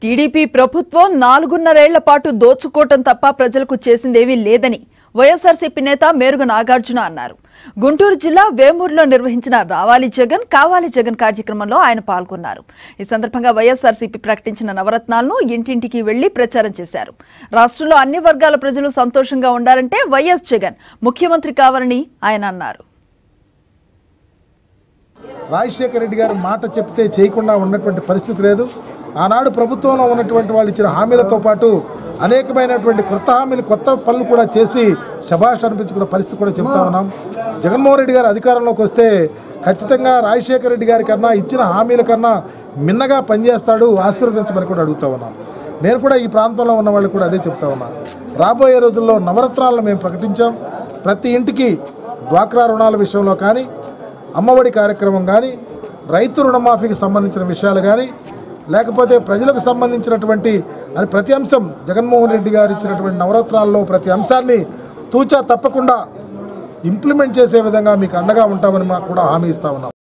TDP ప్రభుత్వం నాలుగున్నరేళ్ల పాటు దోచుకోవటం తప్ప ప్రజలకు చేసిందేమీ లేదని వైఎస్ఆర్సీపీ నేత మేరుగ నాగార్జున అన్నారు గుంటూరు జిల్లా వేమూరులో నిర్వహించిన రావాలి జగన్ కావాలి జగన్ కార్యక్రమంలో ఆయన పాల్గొన్నారు ఈ సందర్భంగా వైఎస్ఆర్సీపీ ప్రకటించిన నవరత్నాలను ఇంటింటికి వెళ్లి ప్రచారం చేశారు రాష్ట్రంలో అన్ని వర్గాల ప్రజలు సంతోషంగా ఉండాలంటే వైఎస్ జగన్ ముఖ్యమంత్రి కావాలని ఆయన అన్నారు రాజశేఖర రెడ్డి గారు మాట చెప్తే చేయకుండా ఉన్నటువంటి పరిస్థితి లేదు ఆనాడు ప్రభుత్వంలో ఉన్నటువంటి వాళ్ళు ఇచ్చిన హామీలతో పాటు అనేకమైనటువంటి కొత్త హామీలు కొత్త పనులు కూడా చేసి శభాష్ అనిపించుకున్న పరిస్థితి కూడా చెప్తా ఉన్నాం జగన్మోహన్ రెడ్డి గారు అధికారంలోకి వస్తే ఖచ్చితంగా రాజశేఖర రెడ్డి గారి కన్నా ఇచ్చిన హామీల కన్నా మిన్నగా పనిచేస్తాడు ఆశీర్వదించమని కూడా అడుగుతా ఉన్నాం నేను కూడా ఈ ప్రాంతంలో ఉన్న వాళ్ళు కూడా అదే చెప్తా ఉన్నాను రాబోయే రోజుల్లో నవరత్నాలను మేము ప్రకటించాం ప్రతి ఇంటికి డ్వాక్రా రుణాల విషయంలో కానీ అమ్మఒడి కార్యక్రమం కానీ రైతు రుణమాఫీకి సంబంధించిన విషయాలు కానీ లేకపోతే ప్రజలకు సంబంధించినటువంటి అని ప్రతి అంశం జగన్మోహన్ రెడ్డి గారు ఇచ్చినటువంటి నవరత్నాల్లో ప్రతి అంశాన్ని తూచా తప్పకుండా ఇంప్లిమెంట్ చేసే విధంగా మీకు అండగా ఉంటామని మాకు కూడా హామీ ఇస్తా ఉన్నాం